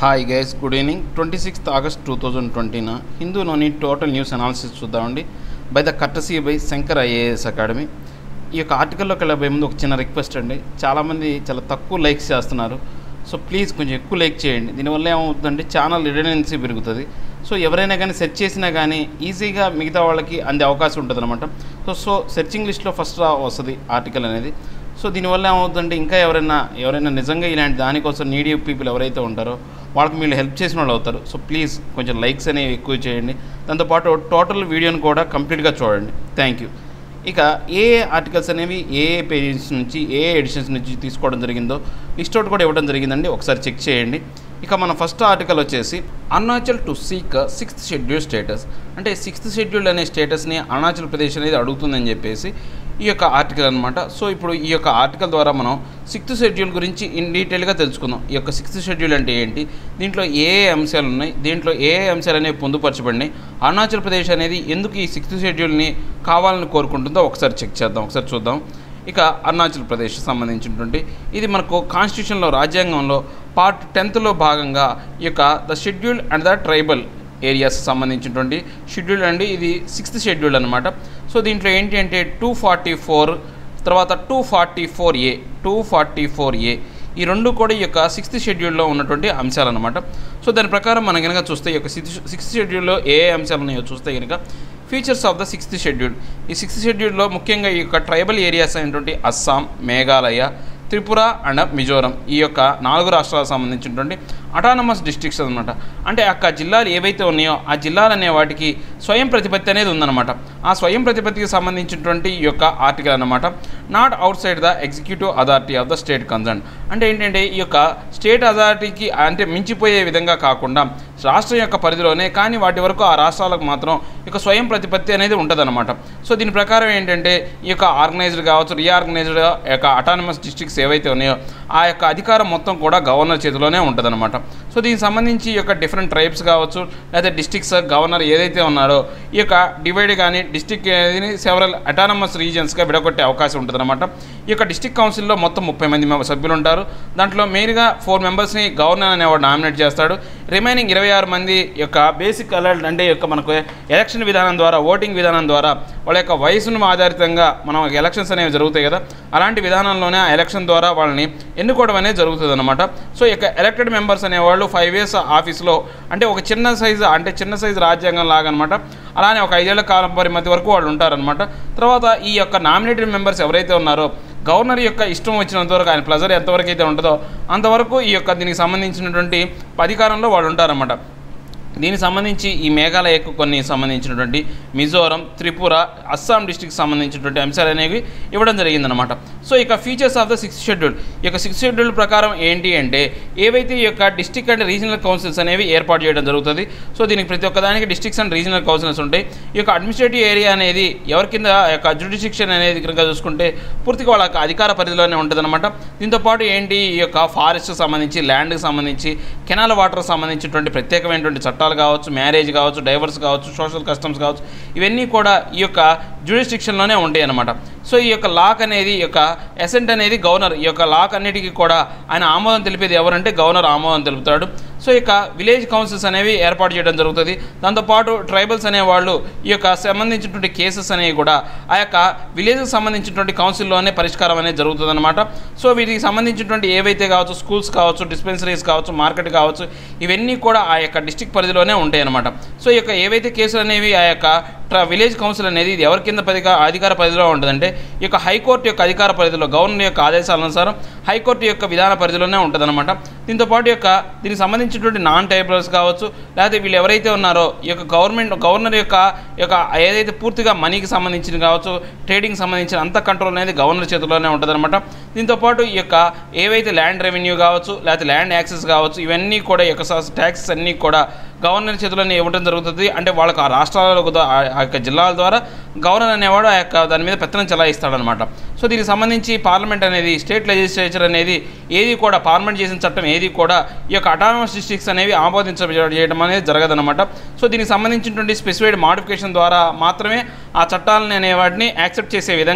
Hi guys good evening twenty sixth August two thousand twenty హిందూలోని total news analysis చూద్దామండి by the courtesy by Shankar IAS academy ఈ యొక్క ఆర్టికల్లోకి వెళ్ళబోయే ముందు ఒక చిన్న రిక్వెస్ట్ అండి చాలామంది చాలా తక్కువ లైక్స్ చేస్తున్నారు సో ప్లీజ్ కొంచెం ఎక్కువ లైక్ చేయండి దీనివల్ల ఏమవుతుందంటే ఛానల్ రిడెండెన్సీ పెరుగుతుంది సో ఎవరైనా కానీ సెర్చ్ చేసినా కానీ ఈజీగా మిగతా వాళ్ళకి అందే అవకాశం ఉంటుంది అనమాట సో సో సెర్చింగ్ లిస్ట్లో ఫస్ట్ రా వస్తుంది ఆర్టికల్ అనేది సో దీనివల్ల ఏమవుతుందంటే ఇంకా ఎవరైనా ఎవరైనా నిజంగా ఇలాంటి దానికోసం నీడీ పీపుల్ ఎవరైతే ఉంటారో వాళ్ళకి మీరు హెల్ప్ చేసిన వాళ్ళు అవుతారు సో ప్లీజ్ కొంచెం లైక్స్ అనేవి ఎక్కువ చేయండి దాంతోపాటు టోటల్ వీడియోని కూడా కంప్లీట్గా చూడండి థ్యాంక్ యూ ఇక ఏ ఏ ఆర్టికల్స్ అనేవి ఏ ఏ పేజెస్ నుంచి ఏ ఏ ఎడిషన్స్ నుంచి తీసుకోవడం జరిగిందో లిస్ట్ అవుట్ కూడా ఇవ్వడం జరిగిందండి ఒకసారి చెక్ చేయండి ఇక మన ఫస్ట్ ఆర్టికల్ వచ్చేసి Arunachal to seek sixth schedule status అంటే సిక్స్త్ షెడ్యూల్ అనే స్టేటస్ని అరుణాచల్ ప్రదేశ్ అనేది అడుగుతుందని చెప్పేసి ఈ యొక్క ఆర్టికల్ అనమాట సో ఇప్పుడు ఈ యొక్క ఆర్టికల్ ద్వారా మనం సిక్స్త్ షెడ్యూల్ గురించి ఇన్ డీటెయిల్గా తెలుసుకుందాం ఈ యొక్క సిక్స్త్ షెడ్యూల్ అంటే ఏంటి దీంట్లో ఏ ఏ అంశాలు ఉన్నాయి దీంట్లో ఏ ఏ అంశాలు అనేవి పొందుపరచబడినాయి అరుణాచల్ ప్రదేశ్ అనేది ఎందుకు ఈ సిక్స్త్ షెడ్యూల్ని కావాలని కోరుకుంటుందో ఒకసారి చెక్ చేద్దాం ఒకసారి చూద్దాం ఇక అరుణాచల్ ప్రదేశ్ సంబంధించినటువంటి ఇది మనకు కాన్స్టిట్యూషన్లో రాజ్యాంగంలో పార్ట్ టెన్త్లో భాగంగా ఈ యొక్క the schedule and the tribal areas సంబంధించినటువంటి షెడ్యూల్ అండి ఇది సిక్స్త్ షెడ్యూల్ అనమాట సో దీంట్లో ఏంటి అంటే టూ ఫార్టీ ఫోర్ తర్వాత two forty four A two forty four A ఈ రెండు కూడా ఈ యొక్క సిక్స్త్ షెడ్యూల్లో ఉన్నటువంటి అంశాలు అనమాట సో దాని ప్రకారం మనం కనుక చూస్తే ఈ యొక్క సిక్స్త్ షెడ్యూల్లో ఏ ఏ అంశాలు ఉన్నాయో చూస్తే కనుక features of the sixth schedule ఈ సిక్స్త్ షెడ్యూల్లో ముఖ్యంగా ఈ యొక్క ట్రైబల్ ఏరియాస్ అయినటువంటి అస్సాం మేఘాలయ త్రిపుర అండ్ మిజోరం ఈ యొక్క నాలుగు రాష్ట్రాలకు సంబంధించినటువంటి అటానమస్ డిస్ట్రిక్ట్స్ అనమాట అంటే అక్క జిల్లాలు ఏవైతే ఉన్నాయో ఆ జిల్లాలు అనే వాటికి స్వయం ప్రతిపత్తి అనేది ఉందన్నమాట ఆ స్వయం ప్రతిపత్తికి సంబంధించినటువంటి ఈ యొక్క ఆర్టికల్ అనమాట not outside the executive authority of the state concern అంటే ఏంటంటే ఈ యొక్క స్టేట్ అథారిటీకి అంటే మించిపోయే విధంగా కాకుండా రాష్ట్రం యొక్క పరిధిలోనే కానీ వాటి వరకు ఆ రాష్ట్రాలకు మాత్రం ఈ యొక్క స్వయం ప్రతిపత్తి అనేది ఉంటుందన్నమాట సో దీని ప్రకారం ఏంటంటే ఈ యొక్క ఆర్గనైజ్డ్ కావచ్చు రీఆర్గనైజ్డ్ యొక్క అటానమస్ డిస్ట్రిక్ట్స్ ఏవైతే ఉన్నాయో ఆ యొక్క అధికారం మొత్తం కూడా గవర్నర్ చేతిలోనే ఉంటుందన్నమాట సో దీనికి సంబంధించి ఈ యొక్క డిఫరెంట్ ట్రైబ్స్ కావచ్చు లేదా డిస్ట్రిక్ట్స్ గవర్నర్ ఏదైతే ఉన్నారో ఈ యొక్క డివైడ్ కానీ డిస్ట్రిక్ట్ అనేది సెవరల్ అటానమస్ రీజియన్స్గా విడగొట్టే అవకాశం ఉంటుందన్నమాట ఈ యొక్క డిస్ట్రిక్ట్ కౌన్సిల్లో మొత్తం ముప్పై మంది మెంబర్ సభ్యులు ఉంటారు దాంట్లో మెయిన్గా ఫోర్ మెంబర్స్ని గవర్నర్ అనేవాడు నామినేట్ చేస్తాడు రిమైనింగ్ ఇరవై ఆరు మంది యొక్క బేసిక్ అలర్ట్ అంటే యొక్క మనకు ఎలక్షన్ విధానం ద్వారా ఓటింగ్ విధానం ద్వారా వాళ్ళ యొక్క వయసును ఆధారితంగా మనం ఎలక్షన్స్ అనేవి జరుగుతాయి కదా అలాంటి విధానంలోనే ఆ ఎలక్షన్ ద్వారా వాళ్ళని ఎన్నుకోవడం అనేది జరుగుతుంది అనమాట సో ఇక ఎలక్టెడ్ మెంబర్స్ అనేవాళ్ళు ఫైవ్ ఇయర్స్ ఆఫీస్లో అంటే ఒక చిన్న సైజు అంటే చిన్న సైజు రాజ్యాంగం లాగా అనమాట అలానే ఒక ఐదేళ్ల కాలం పరిమితి వరకు వాళ్ళు ఉంటారనమాట తర్వాత ఈ యొక్క నామినేటెడ్ మెంబర్స్ ఎవరైతే ఉన్నారో గవర్నర్ యొక్క ఇష్టం వచ్చినంత వరకు ఆయన ప్లజర్ ఎంతవరకు అయితే ఉంటుందో అంతవరకు ఈ యొక్క దీనికి సంబంధించినటువంటి అధికారంలో వాళ్ళు ఉంటారన్నమాట దీనికి సంబంధించి ఈ మేఘాలయకు కొన్ని సంబంధించినటువంటి మిజోరం త్రిపుర అస్సాం డిస్టిక్ సంబంధించినటువంటి అంశాలు అనేవి ఇవ్వడం జరిగిందనమాట సో ఇక features of the sixth schedule ఈ యొక్క సిక్స్త్ షెడ్యూల్ ప్రకారం ఏంటి అంటే ఏవైతే ఈ యొక్క డిస్టిక్ అండ్ రీజనల్ కౌన్సిల్స్ అనేవి ఏర్పాటు చేయడం జరుగుతుంది సో దీనికి ప్రతి ఒక్కదానికి డిస్టిక్స్ అండ్ రీజనల్ కౌన్సిల్స్ ఉంటాయి ఈ యొక్క అడ్మినిస్ట్రేటివ్ ఏరియా అనేది ఎవరి కింద యొక్క జ్యుడిషిక్షన్ అనేది కనుక చూసుకుంటే పూర్తిగా వాళ్ళ యొక్క అధికార పరిధిలోనే ఉంటుందన్నమాట దీంతోపాటు ఏంటి ఈ యొక్క ఫారెస్ట్ సంబంధించి ల్యాండ్కి సంబంధించి కెనాల్ వాటర్ సంబంధించినటువంటి ప్రత్యేకమైనటువంటి చట్టాలు చట్టాలు కావచ్చు మ్యారేజ్ కావచ్చు డైవర్స్ కావచ్చు సోషల్ కస్టమ్స్ కావచ్చు ఇవన్నీ కూడా ఈ యొక్క జ్యూరిస్టిక్షన్లోనే ఉంటాయి అన్నమాట సో ఈ యొక్క లాక్ అనేది ఈ యొక్క ఎసెంట్ అనేది గవర్నర్ ఈ యొక్క లాక్ అన్నిటికీ కూడా ఆయన ఆమోదం తెలిపేది ఎవరంటే గవర్నర్ ఆమోదం తెలుపుతాడు సో ఇక విలేజ్ కౌన్సిల్స్ అనేవి ఏర్పాటు చేయడం జరుగుతుంది దాంతోపాటు ట్రైబల్స్ అనేవాళ్ళు ఈ యొక్క సంబంధించినటువంటి కేసెస్ అనేవి కూడా ఆ యొక్క విలేజ్కి సంబంధించినటువంటి కౌన్సిల్లోనే పరిష్కారం అనేది జరుగుతుంది అనమాట సో వీటికి సంబంధించినటువంటి ఏవైతే కావచ్చు స్కూల్స్ కావచ్చు డిస్పెన్సరీస్ కావచ్చు మార్కెట్ కావచ్చు ఇవన్నీ కూడా ఆ యొక్క డిస్టిక్ పరిధిలోనే ఉంటాయి అనమాట సో ఈ యొక్క ఏవైతే కేసులు అనేవి ఆ యొక్క విలేజ్ కౌన్సిల్ అనేది ఇది ఎవరి కింద పదిగా అధికార పరిధిలో ఉంటుందంటే ఈ యొక్క హైకోర్టు యొక్క అధికార పరిధిలో గవర్నర్ యొక్క ఆదేశాల అనుసారం హైకోర్టు యొక్క విధాన పరిధిలోనే ఉంటుందన్నమాట దీంతో పాటు యొక్క దీనికి సంబంధించినటువంటి నాన్ టైబుల్స్ కావచ్చు లేకపోతే వీళ్ళు ఎవరైతే ఉన్నారో ఈ యొక్క గవర్నమెంట్ గవర్నర్ యొక్క యొక్క ఏదైతే పూర్తిగా మనీకి సంబంధించిన కావచ్చు ట్రేడింగ్ సంబంధించిన అంత కంట్రోల్ అనేది గవర్నర్ చేతిలోనే ఉంటుందన్నమాట దీంతో పాటు ఈ యొక్క ఏవైతే ల్యాండ్ రెవెన్యూ కావచ్చు లేకపోతే ల్యాండ్ యాక్సెస్ కావచ్చు ఇవన్నీ కూడా ఈ యొక్క ట్యాక్సెస్ అన్నీ కూడా గవర్నర్ చేతిలోనే ఇవ్వడం జరుగుతుంది అంటే వాళ్ళకు ఆ రాష్ట్రాలకు ఆ యొక్క జిల్లాల ద్వారా గవర్నర్ అనేవాడు ఆ యొక్క దాని మీద పెత్తనం చెలాయిస్తాడనమాట సో దీనికి సంబంధించి పార్లమెంట్ అనేది స్టేట్ లెజిస్లేచర్ అనేది ఏది కూడా పార్లమెంట్ చేసిన చట్టం ఏది కూడా ఈ యొక్క అటానమస్ డిస్ట్రిక్ట్స్ అనేవి ఆమోదించడం అనేది జరగదనమాట సో దీనికి సంబంధించినటువంటి స్పెసిఫైడ్ మాడిఫికేషన్ ద్వారా మాత్రమే ఆ చట్టాలని అనే వాటిని యాక్సెప్ట్ చేసే విధంగా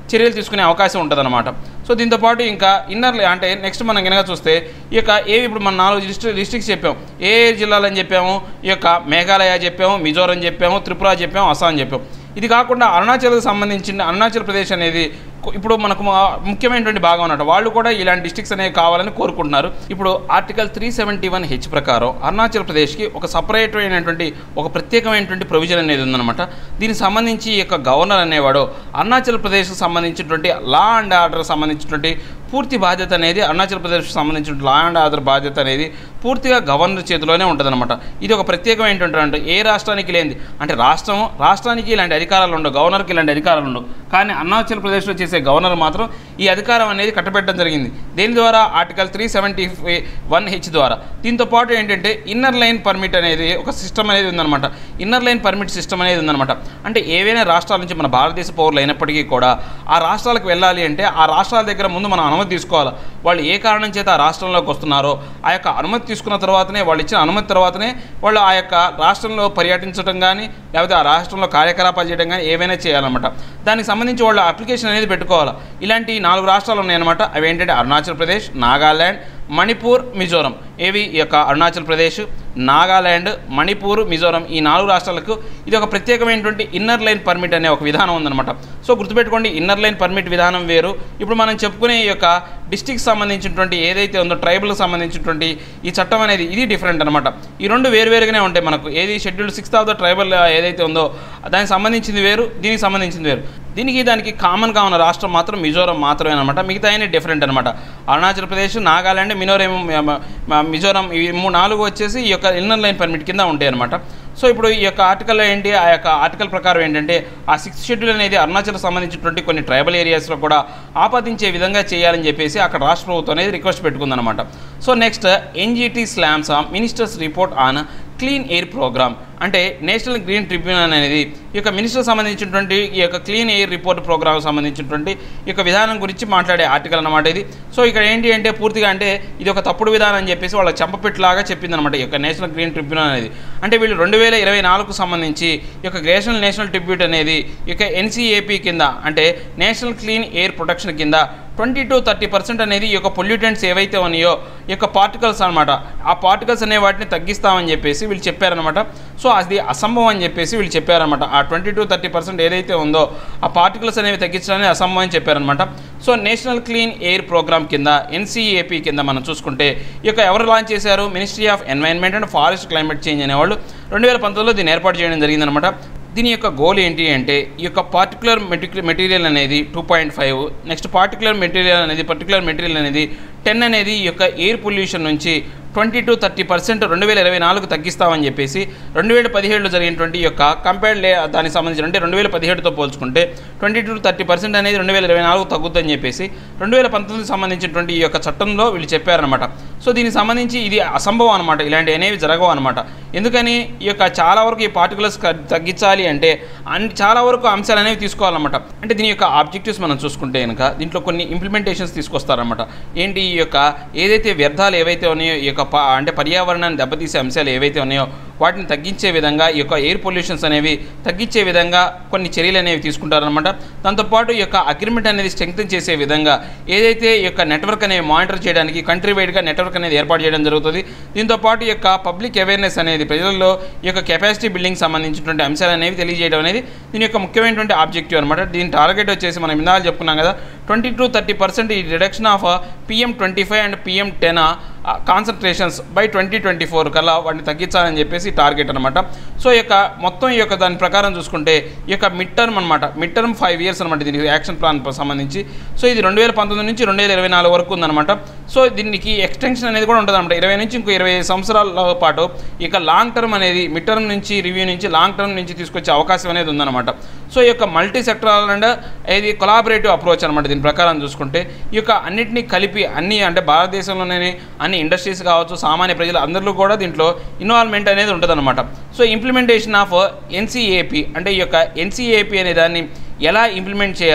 చర్యలు తీసుకునే అవకాశం ఉంటుందన్నమాట సో దీంతో పాటు ఇంకా ఇన్నర్ అంటే నెక్స్ట్ మనం కనుక చూస్తే ఈ యొక్క ఏవి ఇప్పుడు మన నాలుగు డిస్ట్రిక్ డిస్ట్రిక్ట్స్ చెప్పాం ఏ ఏ జిల్లాలు అని చెప్పాము ఈ యొక్క మేఘాలయ చెప్పాము మిజోరం చెప్పాము త్రిపుర చెప్పాము అస్సాం చెప్పాం ఇది కాకుండా అరుణాచల్కి సంబంధించిన అరుణాచల్ ప్రదేశ్ అనేది కు- ఇప్పుడు మనకు మా- ముఖ్యమైనటువంటి భాగం అన్నట్టు వాళ్ళు కూడా ఇలాంటి డిస్ట్రిక్ట్స్ అనేవి కావాలని కోరుకుంటున్నారు ఇప్పుడు article three seventy one H ప్రకారం అరుణాచల్ ప్రదేశ్కి ఒక సపరేట్ అయినటువంటి ఒక ప్రత్యేకమైనటువంటి ప్రొవిజన్ అనేది ఉందన్నమాట దీనికి సంబంధించి ఈ యొక్క గవర్నర్ అనేవాడు అరుణాచల్ ప్రదేశ్కి సంబంధించినటువంటి లా అండ్ ఆర్డర్ సంబంధించినటువంటి పూర్తి బాధ్యత అనేది అరుణాచల్ ప్రదేశ్కి సంబంధించిన లా అండ్ ఆర్డర్ బాధ్యత అనేది పూర్తిగా గవర్నర్ చేతిలోనే ఉంటుందన్నమాట ఇది ఒక ప్రత్యేకమైనటువంటి ఏ రాష్ట్రానికి లేనిది అంటే రాష్ట్రం రాష్ట్రానికి ఇలాంటి అధికారాలు ఉండవు గవర్నర్కి ఇలాంటి అధికారాలు ఉండవు కానీ అరుణాచల్ ప్రదేశ్లో చేసే గవర్నర్ మాత్రం ఈ అధికారం అనేది కట్టబెట్టడం జరిగింది దేని ద్వారా article three seventy one H ద్వారా దీంతో పాటు ఏంటంటే ఇన్నర్ లైన్ పర్మిట్ అనేది ఒక సిస్టమ్ అనేది ఉందన్నమాట ఇన్నర్ లైన్ పర్మిట్ సిస్టమ్ అనేది ఉందన్నమాట అంటే ఏవైనా రాష్ట్రాల నుంచి మన భారతదేశ పౌరులు అయినప్పటికీ కూడా ఆ రాష్ట్రాలకు వెళ్ళాలి అంటే ఆ రాష్ట్రాల దగ్గర ముందు మనం అనుమతి తీసుకోవాలి వాళ్ళు ఏ కారణం చేత ఆ రాష్ట్రంలోకి వస్తున్నారో ఆ యొక్క అనుమతి తీసుకున్న తర్వాతనే వాళ్ళు ఇచ్చిన అనుమతి తర్వాతనే వాళ్ళు ఆ యొక్క రాష్ట్రంలో పర్యటించడం కానీ లేకపోతే ఆ రాష్ట్రంలో కార్యకలాపాలు చేయడం కానీ ఏవైనా చేయాలన్నమాట దానికి సంబంధించి వాళ్ళు అప్లికేషన్ అనేది పెట్టుకోవాలి ఇలాంటి నాలుగు రాష్ట్రాలు ఉన్నాయన్నమాట అవి ఏంటంటే అరుణాచల్ ప్రదేశ్ నాగాల్యాండ్ మణిపూర్ మిజోరం ఏవి ఈ యొక్క అరుణాచల్ ప్రదేశ్ నాగాల్యాండ్ మణిపూర్ మిజోరం ఈ నాలుగు రాష్ట్రాలకు ఇది ఒక ప్రత్యేకమైనటువంటి ఇన్నర్ లైన్ పర్మిట్ అనే ఒక విధానం ఉందన్నమాట సో గుర్తుపెట్టుకోండి ఇన్నర్ లైన్ పర్మిట్ విధానం వేరు ఇప్పుడు మనం చెప్పుకునే ఈ యొక్క డిస్టిక్ సంబంధించినటువంటి ఏదైతే ఉందో ట్రైబల్కి సంబంధించినటువంటి ఈ చట్టం అనేది ఇది డిఫరెంట్ అనమాట ఈ రెండు వేరువేరుగానే ఉంటాయి మనకు ఏది schedule sixth of the tribal ఏదైతే ఉందో దానికి సంబంధించింది వేరు దీనికి సంబంధించింది వేరు దీనికి దానికి కామన్గా ఉన్న రాష్ట్రం మాత్రం మిజోరం మాత్రమే అనమాట మిగతా అయినా డిఫరెంట్ అనమాట అరుణాచల్ ప్రదేశ్ నాగాలాండ్ మినోరేం మిజోరం ఇవి మూడు నాలుగు వచ్చేసి ఈ యొక్క ఇన్నర్ లైన్ పర్మిట్ కింద ఉంటాయి అనమాట సో ఇప్పుడు ఈ యొక్క ఆర్టికల్ ఏంటి ఆ యొక్క ఆర్టికల్ ప్రకారం ఏంటంటే ఆ సిక్స్త్ షెడ్యూల్ అనేది అరుణాచల్ సంబంధించినటువంటి కొన్ని ట్రైబల్ ఏరియాస్లో కూడా ఆపాదించే విధంగా చేయాలని చెప్పేసి అక్కడ రాష్ట్ర ప్రభుత్వం అనేది రిక్వెస్ట్ పెట్టుకుందనమాట so next NGT slams ministers report on clean air programme అంటే నేషనల్ గ్రీన్ ట్రిబ్యునల్ అనేది ఈ యొక్క మినిస్టర్ సంబంధించినటువంటి ఈ యొక్క క్లీన్ ఎయిర్ రిపోర్ట్ ప్రోగ్రామ్ సంబంధించినటువంటి ఈ యొక్క విధానం గురించి మాట్లాడే ఆర్టికల్ అన్నమాట ఇది సో ఇక్కడ ఏంటి అంటే పూర్తిగా అంటే ఇది ఒక తప్పుడు విధానం అని చెప్పేసి వాళ్ళ చెంపపెట్టులాగా చెప్పిందనమాట ఈ యొక్క నేషనల్ గ్రీన్ ట్రిబ్యునల్ అనేది అంటే వీళ్ళు రెండు వేల ఇరవై నాలుగుకు సంబంధించి ఈ యొక్క నేషనల్ నేషనల్ ట్రిబ్యూట్ అనేది ఈ యొక్క ఎన్సీఏపీ కింద అంటే నేషనల్ క్లీన్ ఎయిర్ ప్రొటెక్షన్ కింద ట్వంటీ టు థర్టీ పర్సెంట్ అనేది ఈ యొక్క పొల్యూటెంట్స్ ఏవైతే ఉన్నాయో ఈ యొక్క పార్టికల్స్ అనమాట ఆ పార్టికల్స్ అనే వాటిని తగ్గిస్తామని చెప్పేసి వీళ్ళు చెప్పారనమాట సో అది అసంభవం అని చెప్పేసి వీళ్ళు చెప్పారనమాట ఆ ట్వంటీ టు థర్టీ పర్సెంట్ ఏదైతే ఉందో ఆ పార్టికల్స్ అనేవి తగ్గించడానికి అసంభవం అని చెప్పారనమాట so national clean air programme కింద ఎన్సీఏపీ కింద మనం చూసుకుంటే ఈ యొక్క ఎవరు లాంచ్ చేశారు ministry of environment and forest climate change అనేవాళ్ళు రెండు వేల పంతొమ్మిదిలో దీన్ని ఏర్పాటు చేయడం జరిగిందనమాట దీని యొక్క గోల్ ఏంటి అంటే ఈ యొక్క పార్టికులర్ మెటీరియల్ అనేది two point five next particular material అనేది పర్టికులర్ మెటీరియల్ అనేది టెన్ అనేది ఈ యొక్క ఎయిర్ పొల్యూషన్ నుంచి ట్వంటీ టు థర్టీ పర్సెంట్ రెండు వేల ఇరవై నాలుగు తగ్గిస్తామని చెప్పేసి రెండు వేల పదిహేడులో జరిగినటువంటి ఈ యొక్క కంపేర్డ్ లే దానికి సంబంధించిన అంటే రెండు వేల పదిహేడుతో పోల్చుకుంటే ట్వంటీ టు థర్టీ పర్సెంట్ అనేది రెండు వేల ఇరవై నాలుగు తగ్గుద్దని చెప్పేసి రెండు వేల పంతొమ్మిదికి సంబంధించినటువంటి ఈ యొక్క చట్టంలో వీళ్ళు చెప్పారనమాట సో దీనికి సంబంధించి ఇది అసంభవం అనమాట ఇలాంటి అనేవి జరగవు అనమాట ఎందుకని ఈ యొక్క చాలా వరకు ఈ పార్టికులర్స్ తగ్గించాలి అంటే అన్ని చాలా వరకు అంశాలు అనేవి తీసుకోవాలన్నమాట అంటే దీని యొక్క ఆబ్జెక్టివ్స్ మనం చూసుకుంటే కనుక దీంట్లో కొన్ని ఇంప్లిమెంటేషన్స్ తీసుకొస్తారన్నమాట ఏంటి ఈ యొక్క ఏదైతే వ్యర్థాలు ఏవైతే ఉన్నాయో ఈ యొక్క ప- అంటే పర్యావరణాన్ని దెబ్బతీసే అంశాలు ఏవైతే ఉన్నాయో వాటిని తగ్గించే విధంగా ఈ యొక్క ఎయిర్ పొల్యూషన్స్ అనేవి తగ్గించే విధంగా కొన్ని చర్యలు అనేవి తీసుకుంటారనమాట దాంతోపాటు ఈ యొక్క అగ్రిమెంట్ అనేది స్ట్రెంగ్తన్ చేసే విధంగా ఏదైతే ఈ యొక్క నెట్వర్క్ అనేవి మానిటర్ చేయడానికి కంట్రీ వైడ్గా నెట్వర్క్ అనేది ఏర్పాటు చేయడం జరుగుతుంది దీంతో పాటు ఈ యొక్క పబ్లిక్ అవేర్నెస్ అనేది ప్రజల్లో ఈ యొక్క కెపాసిటీ బిల్డింగ్ సంబంధించినటువంటి అంశాలు అనేవి తెలియజేయడం అనేది దీని యొక్క ముఖ్యమైనటువంటి ఆబ్జెక్టివ్ అనమాట దీని టార్గెట్ వచ్చేసి మనం ఇందాక చెప్పుకున్నాం కదా ట్వంటీ టు థర్టీ పర్సెంట్ ఈ reduction of PM twenty five and PM ten concentrations by twenty twenty four కల్లా వాటిని తగ్గించాలని చెప్పేసి టార్గెట్ అనమాట సో ఈ యొక్క మొత్తం ఈ యొక్క దాని ప్రకారం చూసుకుంటే ఈ యొక్క మిడ్ టర్మ్ అనమాట మిడ్ టర్మ్ ఫైవ్ ఇయర్స్ అనమాట దీనికి యాక్షన్ ప్లాన్ సంబంధించి సో ఇది రెండు వేల పంతొమ్మిది నుంచి రెండు వేల ఇరవై నాలుగు వరకు ఉందన్నమాట సో దీనికి ఎక్స్టెన్షన్ అనేది కూడా ఉంటుంది అనమాట ఇరవై నుంచి ఇంకో ఇరవై ఐదు సంవత్సరాల పాటు ఇక లాంగ్ టర్మ్ అనేది మిడ్ టర్మ్ నుంచి రివ్యూ నుంచి లాంగ్ టర్మ్ నుంచి తీసుకొచ్చే అవకాశం అనేది ఉందన్నమాట సో ఈ యొక్క మల్టీ సెక్టరల్ అండ్ ఇది కొలాబరేటివ్ అప్రోచ్ అనమాట దీని ప్రకారం చూసుకుంటే ఈ యొక్క అన్నిటినీ కలిపి అన్ని అంటే భారతదేశంలోనే అన్ని ఇండస్ట్రీస్ కావచ్చు సామాన్య ప్రజలు అందరిలో కూడా దీంట్లో ఇన్వాల్వ్మెంట్ అనేది ఉంటుందన్నమాట సో ఇంప్లిమెంటేషన్ ఆఫ్ ఎన్సీఏపీ అంటే ఈ యొక్క ఎన్సీఏపీ అనే దాన్ని ఎలా ఇంప్లిమెంట్ చేయాలా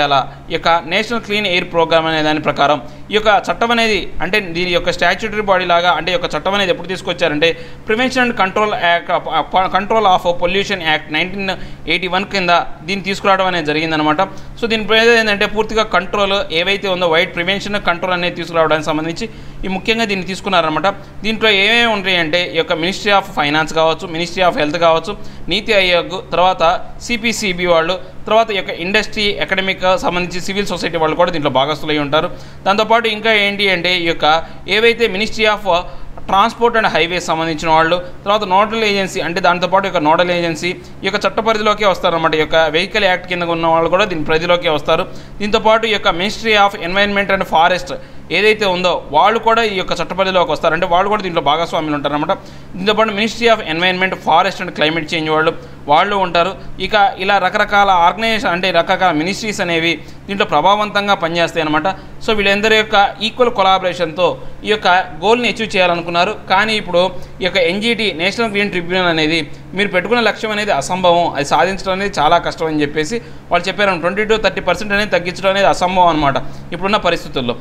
ఈ యొక్క నేషనల్ క్లీన్ ఎయిర్ ప్రోగ్రామ్ అనే దాని ప్రకారం ఈ యొక్క చట్టం అనేది అంటే దీని యొక్క స్టాచ్యూటరీ బాడీ లాగా అంటే ఈ యొక్క చట్టం అనేది ఎప్పుడు తీసుకొచ్చారంటే prevention and control act control of pollution act nineteen eighty one కింద దీన్ని తీసుకురావడం అనేది జరిగిందనమాట సో దీని ప్రయోజనం ఏంటంటే పూర్తిగా కంట్రోల్ ఏవైతే ఉందో వైట్ ప్రివెన్షన్ కంట్రోల్ అనేది తీసుకురావడానికి సంబంధించి ఈ ముఖ్యంగా దీన్ని తీసుకున్నారనమాట దీంట్లో ఏమేమి ఉంటాయి అంటే ఈ యొక్క మినిస్ట్రీ ఆఫ్ ఫైనాన్స్ కావచ్చు మినిస్ట్రీ ఆఫ్ హెల్త్ కావచ్చు నీతి ఆయోగ్ తర్వాత సిపిసిబి వాళ్ళు తర్వాత ఈ యొక్క ఇండస్ట్రీ అకాడమిక్ సంబంధించి సివిల్ సొసైటీ వాళ్ళు కూడా దీంట్లో భాగస్తులై ఉంటారు దాంతోపాటు ఇంకా ఏంటి అంటే ఈ యొక్క ఏవైతే ministry of transport and highways సంబంధించిన వాళ్ళు తర్వాత నోడల్ ఏజెన్సీ అంటే దాంతోపాటు ఈ యొక్క నోడల్ ఏజెన్సీ ఈ యొక్క చట్ట పరిధిలోకి వస్తారన్నమాట ఈ యొక్క వెహికల్ యాక్ట్ కింద ఉన్న వాళ్ళు కూడా దీని పరిధిలోకి వస్తారు దీంతోపాటు ఈ యొక్క ministry of environment and forest ఏదైతే ఉందో వాళ్ళు కూడా ఈ యొక్క చట్ట పరిధిలోకి వస్తారు అంటే వాళ్ళు కూడా దీంట్లో భాగస్వాములు ఉంటారన్నమాట దీంతోపాటు ministry of environment forest and climate change వాళ్ళు వాళ్ళు ఉంటారు ఇక ఇలా రకరకాల ఆర్గనైజేషన్ అంటే రకరకాల మినిస్ట్రీస్ అనేవి దీంట్లో ప్రభావవంతంగా పనిచేస్తాయి అనమాట సో వీళ్ళందరి యొక్క ఈక్వల్ కొలాబరేషన్తో ఈ యొక్క గోల్ని అచీవ్ చేయాలనుకున్నారు కానీ ఇప్పుడు ఈ యొక్క ఎన్జిటి నేషనల్ గ్రీన్ ట్రిబ్యునల్ అనేది మీరు పెట్టుకున్న లక్ష్యం అనేది అసంభవం అది సాధించడం అనేది చాలా కష్టం అని చెప్పేసి వాళ్ళు చెప్పారు ట్వంటీ టు థర్టీ పర్సెంట్ అనేది తగ్గించడం అనేది అసంభవం అనమాట ఇప్పుడున్న పరిస్థితుల్లో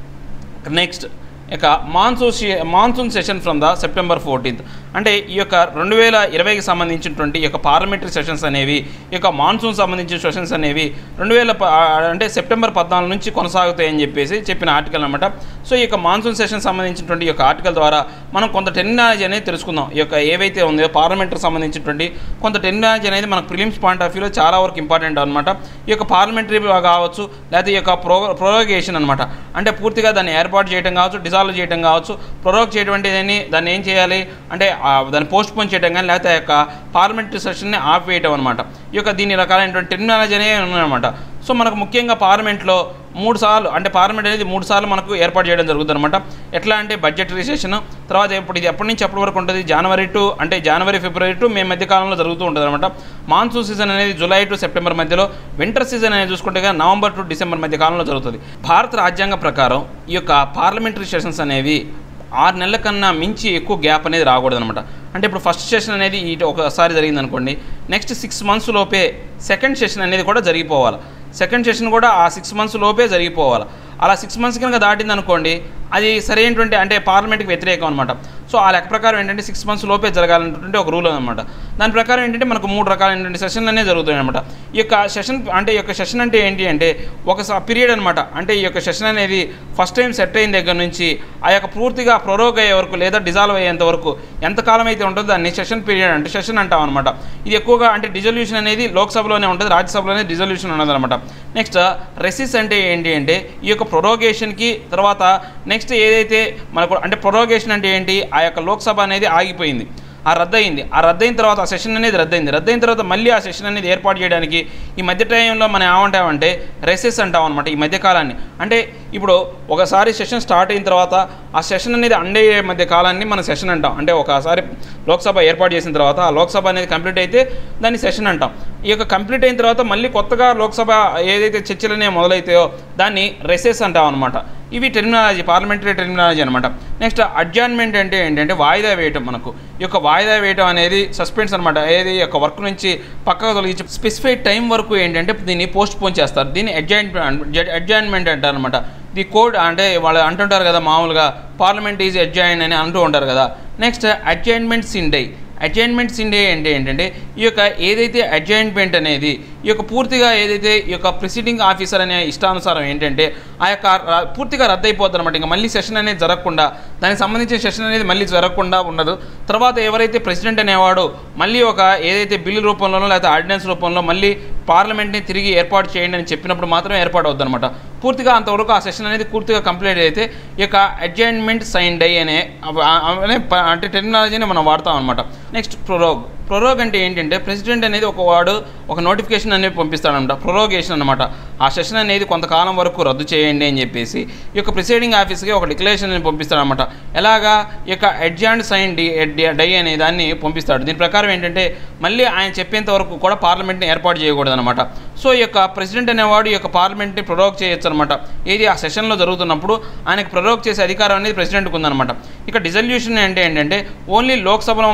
నెక్స్ట్ ఇక monsoon monsoon session from the September fourteenth అంటే ఈ యొక్క రెండు వేల ఇరవైకి సంబంధించినటువంటి ఈ యొక్క పార్లమెంటరీ సెషన్స్ అనేవి ఈ యొక్క మాన్సూన్ సంబంధించిన సెషన్స్ అనేవి రెండు వేల ప- అంటే సెప్టెంబర్ పద్నాలుగు నుంచి కొనసాగుతాయని చెప్పేసి చెప్పిన ఆర్టికల్ అనమాట సో ఈ యొక్క మాన్సూన్ సెషన్ సంబంధించినటువంటి ఈ యొక్క ఆర్టికల్ ద్వారా మనం కొంత టెక్నాలజీ అనేది తెలుసుకుందాం ఈ యొక్క ఏవైతే ఉందో పార్లమెంటరీ సంబంధించినటువంటి కొంత టెక్నాలజీ అనేది మనకు ప్రిలిమ్స్ పాయింట్ ఆఫ్ వ్యూలో చాలా వరకు ఇంపార్టెంట్ అనమాట ఈ యొక్క పార్లమెంటరీ కావచ్చు లేకపోతే ఈ యొక్క ప్రో ప్రొరోగేషన్ అనమాట అంటే పూర్తిగా దాన్ని ఏర్పాటు చేయడం కావచ్చు డిజాల్వ్ చేయడం కావచ్చు ప్రొరోగ్ చేయడం అంటే దాన్ని దాన్ని ఏం చేయాలి అంటే ఆ దాన్ని పోస్ట్ పోన్ చేయడం కానీ లేకపోతే ఆ యొక్క పార్లమెంటరీ సెషన్ని ఆపివేయటం అనమాట ఈ యొక్క దీని రకాలైనటువంటి టెక్నాలజీ అనేవి ఉన్నాయన్నమాట సో మనకు ముఖ్యంగా పార్లమెంట్లో మూడు సార్లు అంటే పార్లమెంట్ అనేది మూడు సార్లు మనకు ఏర్పాటు చేయడం జరుగుతుంది అనమాట ఎట్లా అంటే బడ్జెట్ రిసెషన్ తర్వాత ఇప్పుడు ఇది ఎప్పటి నుంచి ఎప్పటి వరకు ఉంటుంది జనవరి టు అంటే జనవరి ఫిబ్రవరి టు మే మధ్య కాలంలో జరుగుతూ ఉంటుంది అనమాట మాన్సూన్ సీజన్ అనేది జూలై టు సెప్టెంబర్ మధ్యలో వింటర్ సీజన్ అనేది చూసుకుంటే కనుక నవంబర్ టు డిసెంబర్ మధ్య కాలంలో జరుగుతుంది భారత రాజ్యాంగ ప్రకారం ఈ యొక్క పార్లమెంటరీ సెషన్స్ అనేవి ఆరు నెలల కన్నా మించి ఎక్కువ గ్యాప్ అనేది రాకూడదు అనమాట అంటే ఇప్పుడు ఫస్ట్ సెషన్ అనేది ఇటు ఒకసారి జరిగింది అనుకోండి నెక్స్ట్ సిక్స్ మంత్స్ లోపే సెకండ్ సెషన్ అనేది కూడా జరిగిపోవాలి సెకండ్ సెషన్ కూడా ఆ సిక్స్ మంత్స్ లోపే జరిగిపోవాలి అలా సిక్స్ మంత్స్ కనుక దాటింది అనుకోండి అది సరైనటువంటి అంటే పార్లమెంట్కి వ్యతిరేకం అనమాట సో ఆ లెక్క ప్రకారం ఏంటంటే సిక్స్ మంత్స్ లోపే జరగాలన్నటువంటి ఒక రూల్ అనమాట దాని ప్రకారం ఏంటంటే మనకు మూడు రకాలైనటువంటి సెషన్లు అనేవి జరుగుతాయి అనమాట ఈ యొక్క సెషన్ అంటే ఈ యొక్క సెషన్ అంటే ఏంటి అంటే ఒక పీరియడ్ అనమాట అంటే ఈ యొక్క సెషన్ అనేది ఫస్ట్ టైం సెట్ అయిన దగ్గర నుంచి ఆ యొక్క పూర్తిగా ప్రొరోగ్ అయ్యే వరకు లేదా డిజాల్వ్ అయ్యేంత వరకు ఎంత కాలం అయితే ఉంటుందో దాన్ని సెషన్ పీరియడ్ అంటే సెషన్ అంటాం అనమాట ఇది ఎక్కువగా అంటే డిజల్యూషన్ అనేది లోక్సభలోనే ఉంటుంది రాజ్యసభలోనే డిజల్యూషన్ ఉన్నది అనమాట నెక్స్ట్ రెసిస్ అంటే ఏంటి అంటే ఈ యొక్క ప్రొరోగేషన్కి తర్వాత నెక్స్ట్ ఏదైతే మనకు అంటే ప్రొరోగేషన్ అంటే ఏంటి ఆ యొక్క లోక్సభ అనేది ఆగిపోయింది ఆ రద్దయింది ఆ రద్దయిన తర్వాత ఆ సెషన్ అనేది రద్దయింది రద్దయిన తర్వాత మళ్ళీ ఆ సెషన్ అనేది ఏర్పాటు చేయడానికి ఈ మధ్య టైంలో మనం ఏమంటామంటే రెసెస్ అంటాం అనమాట ఈ మధ్య కాలాన్ని అంటే ఇప్పుడు ఒకసారి సెషన్ స్టార్ట్ అయిన తర్వాత ఆ సెషన్ అనేది అండే మధ్య కాలాన్ని మనం సెషన్ అంటాం అంటే ఒకసారి లోక్సభ ఏర్పాటు చేసిన తర్వాత ఆ లోక్సభ అనేది కంప్లీట్ అయితే దాన్ని సెషన్ అంటాం ఈ యొక్క కంప్లీట్ అయిన తర్వాత మళ్ళీ కొత్తగా లోక్సభ ఏదైతే చర్చలు అనేవి మొదలైతాయో దాన్ని రెసెస్ అంటాం అనమాట ఇవి టెర్మినాలజీ పార్లమెంటరీ టెర్మినాలజీ అనమాట నెక్స్ట్ అడ్జాయిన్మెంట్ అంటే ఏంటంటే వాయిదా వేయటం మనకు ఈ యొక్క వాయిదా వేయటం అనేది సస్పెన్స్ అనమాట ఏది ఈ యొక్క వర్క్ నుంచి పక్కకు తొలగించి స్పెసిఫైడ్ టైం వరకు ఏంటంటే దీన్ని పోస్ట్ పోన్ చేస్తారు దీన్ని అడ్జాయిన్మెంట్ అడ్జాయిన్మెంట్ అంటారు అనమాట ది కోడ్ అంటే వాళ్ళు అంటుంటారు కదా మామూలుగా పార్లమెంట్ ఈజ్ అడ్జాయిన్ అని అంటూ ఉంటారు కదా next adjournments in die adjournments in day అంటే ఏంటంటే ఈ యొక్క ఏదైతే అడ్జాయిన్మెంట్ అనేది ఈ యొక్క పూర్తిగా ఏదైతే ఈ యొక్క ప్రిసైడింగ్ ఆఫీసర్ అనే ఇష్టానుసారం ఏంటంటే ఆ యొక్క ర- పూర్తిగా రద్దయిపోతుంది అనమాట ఇంకా మళ్ళీ సెషన్ అనేది జరగకుండా దానికి సంబంధించిన సెషన్ అనేది మళ్ళీ జరగకుండా ఉండదు తర్వాత ఎవరైతే ప్రెసిడెంట్ అనేవాడు మళ్ళీ ఒక ఏదైతే బిల్లు రూపంలోనో లేకపోతే ఆర్డినెన్స్ రూపంలో మళ్ళీ పార్లమెంట్ని తిరిగి ఏర్పాటు చేయండి అని చెప్పినప్పుడు మాత్రమే ఏర్పాటు అవుతుంది అనమాట పూర్తిగా అంతవరకు ఆ సెషన్ అనేది పూర్తిగా కంప్లీట్ అయితే ఈ యొక్క అడ్జాయిన్మెంట్ సైన్ డై అనే అవ- ఆ- అనే ప- అంటే టెక్నాలజీని మనం వాడతాం అనమాట నెక్స్ట్ ప్రొరోగ్ ప్రొరోగ్ అంటే ఏంటంటే ప్రెసిడెంట్ అనేది ఒక వాడు ఒక నోటిఫికేషన్ అనేది పంపిస్తాడనమాట ప్రొరోగేషన్ అనమాట ఆ సెషన్ అనేది కొంతకాలం వరకు రద్దు చేయండి అని చెప్పేసి ఈ యొక్క ప్రిసైడింగ్ ఆఫీస్కి ఒక డిక్లరేషన్ అనేది పంపిస్తాడనమాట ఎలాగా ఈ యొక్క అడ్జాయింట్ సైన్ డి డై అనే దాన్ని పంపిస్తాడు దీని ప్రకారం ఏంటంటే మళ్ళీ ఆయన చెప్పేంత వరకు కూడా పార్లమెంట్ని ఏర్పాటు చేయకూడదు అనమాట సో ఈ యొక్క ప్రెసిడెంట్ అనేవాడు ఈ యొక్క పార్లమెంట్ని ప్రొరోగ్ చేయొచ్చు అనమాట ఏది ఆ సెషన్లో జరుగుతున్నప్పుడు ఆయనకు ప్రొరోగ్ చేసే అధికారం అనేది ప్రెసిడెంట్కి ఉందన్నమాట ఇక డిజల్యూషన్ అంటే ఏంటంటే ఓన్లీ లోక్సభలో మాత్రమే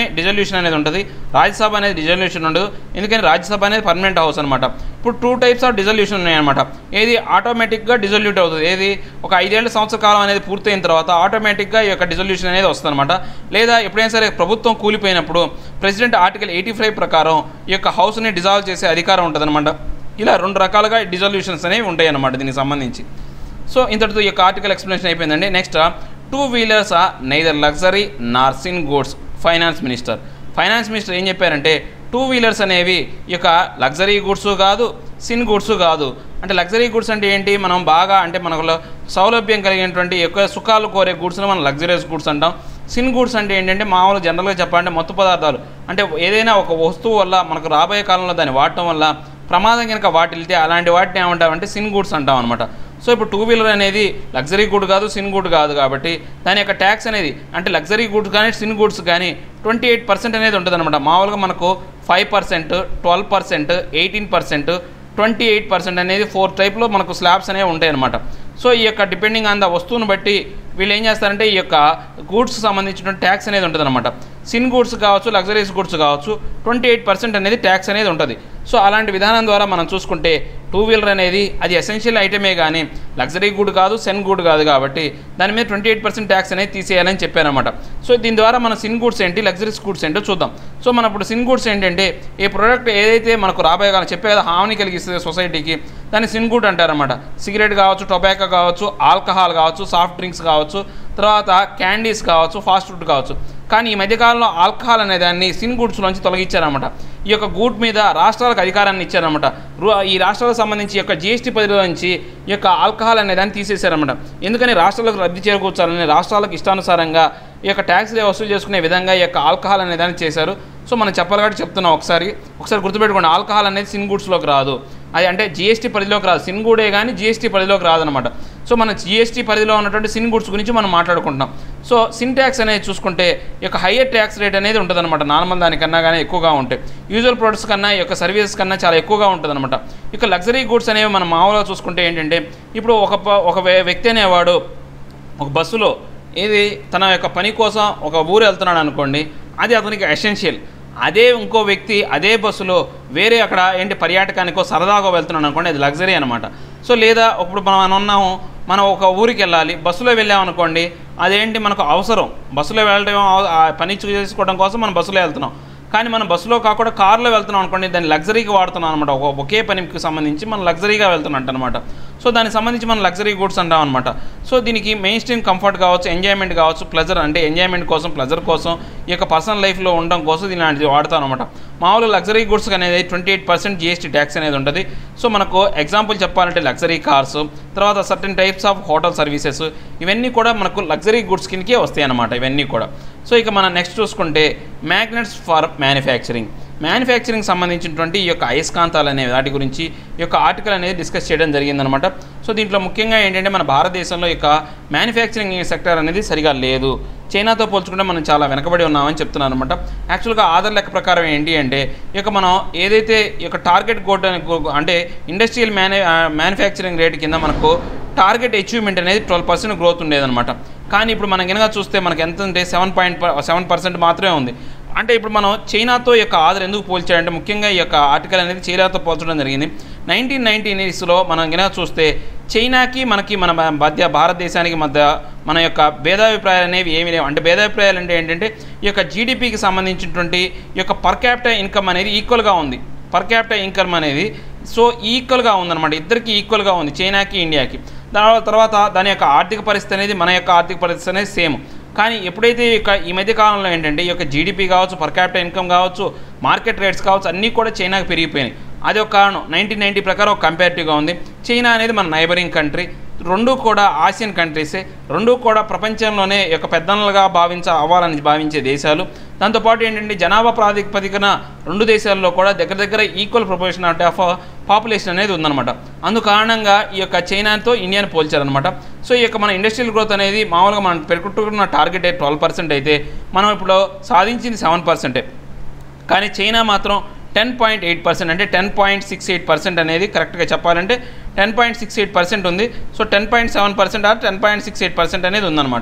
డిజల్యూషన్ అనేది ఉంటుంది రాజ్యసభ అనేది డిజల్యూషన్ ఉండదు ఎందుకని రాజ్యసభ అనేది పర్మనెంట్ హౌస్ అనమాట ఇప్పుడు టూ టైప్స్ ఆఫ్ డిజల్యూషన్ ఉన్నాయన్నమాట ఏది ఆటోమేటిక్గా డిజల్యూట్ అవుతుంది ఏది ఒక ఐదేళ్ల సంవత్సర కాలం అనేది పూర్తయిన తర్వాత ఆటోమేటిక్గా ఈ యొక్క డిజల్యూషన్ అనేది వస్తుందన్నమాట లేదా ఎప్పుడైనా సరే ప్రభుత్వం కూలిపోయినప్పుడు ప్రెసిడెంట్ ఆర్టికల్ ఎయిటీ ఫైవ్ ప్రకారం ఈ యొక్క హౌస్ని డిజాల్వ్ చేసే అధికారం ఉంటుందన్నమాట ఇలా రెండు రకాలుగా డిజల్యూషన్స్ అనేవి ఉంటాయి అన్నమాట దీనికి సంబంధించి సో ఇంతటితో ఈ యొక్క ఆర్టికల్ ఎక్స్ప్లెనేషన్ అయిపోయిందండి next two wheelers are neither luxury nor sin goods finance minister finance minister ఏం చెప్పారంటే టూ వీలర్స్ అనేవి ఈ యొక్క లగ్జరీ గూడ్స్ కాదు సిన్ గూడ్స్ కాదు అంటే లగ్జరీ గూడ్స్ అంటే ఏంటి మనం బాగా అంటే మనకు సౌలభ్యం కలిగినటువంటి ఎక్కువ సుఖాలు కోరే గూడ్స్ని మనం లగ్జరీస్ గూడ్స్ అంటాం సిన్ గూడ్స్ అంటే ఏంటంటే మామూలు జనరల్గా చెప్పాలంటే మత్తు పదార్థాలు అంటే ఏదైనా ఒక వస్తువు వల్ల మనకు రాబోయే కాలంలో దాన్ని వాడటం వల్ల ప్రమాదం కనుక వాటిల్తే అలాంటి వాటిని ఏమంటామంటే సిన్ గూడ్స్ అంటాం అనమాట సో ఇప్పుడు టూ వీలర్ అనేది లగ్జరీ గుడ్ కాదు సిన్ గుడ్ కాదు కాబట్టి దాని యొక్క ట్యాక్స్ అనేది అంటే లగ్జరీ గుడ్స్ కానీ సిన్ గుడ్స్ కానీ ట్వంటీ ఎయిట్ పర్సెంట్ అనేది ఉంటుంది అనమాట మామూలుగా మనకు five percent twelve percent eighteen percent twenty eight percent అనేది ఫోర్ టైప్లో మనకు స్లాబ్స్ అనేవి ఉంటాయి అనమాట సో ఈ యొక్క డిపెండింగ్ ఆన్ ద వస్తువుని బట్టి వీళ్ళు ఏం చేస్తారంటే ఈ యొక్క గూడ్స్ సంబంధించిన ట్యాక్స్ అనేది ఉంటుంది అనమాట సిన్ గూడ్స్ కావచ్చు లగ్జరీస్ గూడ్స్ కావచ్చు ట్వంటీ ఎయిట్ పర్సెంట్ అనేది ట్యాక్స్ అనేది ఉంటుంది సో అలాంటి విధానం ద్వారా మనం చూసుకుంటే టూ వీలర్ అనేది అది ఎసెన్షియల్ ఐటమే కానీ లగ్జరీ గుడ్ కాదు సెన్ గుడ్ కాదు కాబట్టి దాని మీద ట్వంటీ ఎయిట్ పర్సెంట్ ట్యాక్స్ అనేది తీసేయాలని చెప్పారనమాట సో దీని ద్వారా మన సిన్ గూడ్స్ ఏంటి లగ్జరీస్ గూడ్స్ ఏంటో చూద్దాం సో మన ఇప్పుడు సిన్ గూడ్స్ ఏంటంటే ఈ ప్రోడక్ట్ ఏదైతే మనకు రాబోయే కాలం చెప్పే కదా హాని కలిగిస్తుంది సొసైటీకి దాన్ని సిన్ గుడ్ అంటారన్నమాట సిగరెట్ కావచ్చు టొబాకో కావచ్చు ఆల్కహాల్ కావచ్చు సాఫ్ట్ డ్రింక్స్ కావచ్చు తర్వాత క్యాండీస్ కావచ్చు ఫాస్ట్ ఫుడ్ కావచ్చు కానీ ఈ మధ్యకాలంలో ఆల్కహాల్ అనే దాన్ని సిన్ గూడ్స్లోంచి తొలగించారన్నమాట ఈ యొక్క గూడ్ మీద రాష్ట్రాలకు అధికారాన్ని ఇచ్చారన్నమాట రు- ఈ రాష్ట్రాలకు సంబంధించి ఈ యొక్క జిఎస్టీ పరిధిలో నుంచి ఈ యొక్క ఆల్కహాల్ అనే దాన్ని తీసేశారన్నమాట ఎందుకని రాష్ట్రాలకు రద్దు చేకూర్చాలని రాష్ట్రాలకు ఇష్టానుసారంగా ఈ యొక్క ట్యాక్స్ వసూలు చేసుకునే విధంగా ఈ యొక్క ఆల్కహాల్ అనే దాన్ని చేశారు సో మనం చెప్పాలి కాబట్టి చెప్తున్నాం ఒకసారి ఒకసారి గుర్తుపెట్టుకోండి ఆల్కహాల్ అనేది సిన్ గూడ్స్లోకి రాదు అది అంటే జిఎస్టీ పరిధిలోకి రాదు సిన్ గూడే కానీ జిఎస్టీ పరిధిలోకి రాదనమాట సో మన జిఎస్టీ పరిధిలో ఉన్నటువంటి సిన్ గుడ్స్ గురించి మనం మాట్లాడుకుంటున్నాం సో సిన్ ట్యాక్స్ అనేది చూసుకుంటే ఈ యొక్క హయ్యర్ ట్యాక్స్ రేట్ అనేది ఉంటుందన్నమాట నార్మల్ దానికన్నా కానీ ఎక్కువగా ఉంటాయి యూజువల్ ప్రొడక్ట్స్ కన్నా ఈ యొక్క సర్వీసెస్ కన్నా చాలా ఎక్కువగా ఉంటుందన్నమాట ఇక లగ్జరీ గూడ్స్ అనేవి మనం మామూలుగా చూసుకుంటే ఏంటంటే ఇప్పుడు ఒక ప- ఒక వ్య- వ్యక్తి అనేవాడు ఒక బస్సులో ఏది తన యొక్క పని కోసం ఒక ఊరు వెళ్తున్నాడు అనుకోండి అది అతనికి ఎసెన్షియల్ అదే ఇంకో వ్యక్తి అదే బస్సులో వేరే అక్కడ ఏంటి పర్యాటకానికో సరదాగా వెళ్తున్నాడు అనుకోండి అది లగ్జరీ అనమాట సో లేదా ఇప్పుడు మనం ఉన్నాము మనం ఒక ఊరికి వెళ్ళాలి బస్సులో వెళ్ళామనుకోండి అదేంటి మనకు అవసరం బస్సులో వెళ్ళడం అవ- ఆ పని చేసుకోవడం కోసం మనం బస్సులో వెళ్తున్నాం కానీ మనం బస్సులో కాకుండా కార్లో వెళ్తున్నాం అనుకోండి దాన్ని లగ్జరీగా వాడుతున్నాం అనమాట ఒక ఒకే పనికి సంబంధించి మనం లగ్జరీగా వెళ్తున్నట్టు అనమాట సో దానికి సంబంధించి మనం లగ్జరీ గూడ్స్ అంటాం అనమాట సో దీనికి మెయిన్ స్ట్రీమ్ కంఫర్ట్ కావచ్చు ఎంజాయ్మెంట్ కావచ్చు ప్లెజర్ అంటే ఎంజాయ్మెంట్ కోసం ప్లెజర్ కోసం ఈ యొక్క పర్సనల్ లైఫ్లో ఉండడం కోసం దీని లాంటిది వాడతాం అనమాట మామూలు లగ్జరీ గుడ్స్ అనేది twenty eight percent GST tax అనేది ఉంటుంది సో మనకు ఎగ్జాంపుల్ చెప్పాలంటే లగ్జరీ కార్స్ తర్వాత certain types of hotel services ఇవన్నీ కూడా మనకు లగ్జరీ గుడ్స్ కిందకే వస్తాయి అన్నమాట ఇవన్నీ కూడా సో ఇక మనం నెక్స్ట్ చూసుకుంటే మ్యాగ్నెట్స్ ఫర్ మ్యానుఫ్యాక్చరింగ్ మ్యానుఫ్యాక్చరింగ్ సంబంధించినటువంటి ఈ యొక్క అయస్కాంతాలు అనే వాటి గురించి ఈ యొక్క ఆర్టికల్ అనేది డిస్కస్ చేయడం జరిగిందనమాట సో దీంట్లో ముఖ్యంగా ఏంటంటే మన భారతదేశంలో ఈ యొక్క మ్యానుఫ్యాక్చరింగ్ సెక్టర్ అనేది సరిగా లేదు చైనాతో పోల్చుకుంటే మనం చాలా వెనకబడి ఉన్నామని చెప్తున్నాను అనమాట యాక్చువల్గా ఆధార్ లెక్క ప్రకారం ఏంటి అంటే ఈ యొక్క మనం ఏదైతే ఈ యొక్క టార్గెట్ కోడ్ అంటే ఇండస్ట్రియల్ మ్యాను మ్యానుఫ్యాక్చరింగ్ రేట్ కింద మనకు టార్గెట్ అచీవ్మెంట్ అనేది ట్వెల్వ్ పర్సెంట్ గ్రోత్ ఉండేదన్నమాట కానీ ఇప్పుడు మనం కనుక చూస్తే మనకి ఎంత ఉంటే సెవెన్ పాయింట్ సెవెన్ పర్సెంట్ మాత్రమే ఉంది అంటే ఇప్పుడు మనం చైనాతో ఈ యొక్క ఆధార్ ఎందుకు పోల్చాడంటే ముఖ్యంగా ఈ యొక్క ఆర్టికల్ అనేది చైనాతో పోల్చడం జరిగింది నైన్టీన్ నైన్టీన్ లో మనం కనుక చూస్తే చైనాకి మనకి మన మధ్య భారతదేశానికి మధ్య మన యొక్క భేదాభిప్రాయాలు అనేవి ఏమీ లేవు అంటే భేదాభిప్రాయాలు అంటే ఏంటంటే ఈ యొక్క జీడిపికి సంబంధించినటువంటి ఈ యొక్క పర్ క్యాపిటల్ ఇన్కమ్ అనేది ఈక్వల్గా ఉంది పర్ క్యాపిటల్ ఇన్కమ్ అనేది సో ఈక్వల్గా ఉందన్నమాట ఇద్దరికి ఈక్వల్గా ఉంది చైనాకి ఇండియాకి దాని తర్వాత దాని యొక్క ఆర్థిక పరిస్థితి అనేది మన యొక్క ఆర్థిక పరిస్థితి అనేది సేమ్ కానీ ఎప్పుడైతే ఈ యొక్క ఈ మధ్య కాలంలో ఏంటంటే ఈ యొక్క జీడిపి కావచ్చు పర్ క్యాపిటల్ ఇన్కమ్ కావచ్చు మార్కెట్ రేట్స్ కావచ్చు అన్నీ కూడా చైనాకి పెరిగిపోయినాయి అది ఒక కారణం నైన్టీన్ నైంటీ ప్రకారం ఒక కంపారిటివ్గా ఉంది చైనా అనేది మన నైబరింగ్ కంట్రీ రెండు కూడా ఆసియన్ కంట్రీసే రెండు కూడా ప్రపంచంలోనే ఈ యొక్క పెద్దలుగా భావించ అవ్వాలని భావించే దేశాలు దాంతోపాటు ఏంటంటే జనాభా ప్రాతిపదికన రెండు దేశాల్లో కూడా దగ్గర దగ్గర ఈక్వల్ ప్రొపోర్షన్ ఆఫ్ పాపులేషన్ అనేది ఉందన్నమాట అందు కారణంగా ఈ యొక్క చైనాతో ఇండియాని పోల్చారనమాట సో ఈ యొక్క మన ఇండస్ట్రియల్ గ్రోత్ అనేది మామూలుగా మనం పెట్టుకుంటున్న టార్గెట్ ట్వెల్వ్ పర్సెంట్ అయితే మనం ఇప్పుడు సాధించింది సెవెన్ పర్సెంటే కానీ చైనా మాత్రం టెన్ పాయింట్ ఎయిట్ పర్సెంట్ అంటే ten point six eight percent అనేది కరెక్ట్గా చెప్పాలంటే ten point six eight percent ఉంది so ten point seven percent or ten point six eight percent అనేది ఉందన్నమాట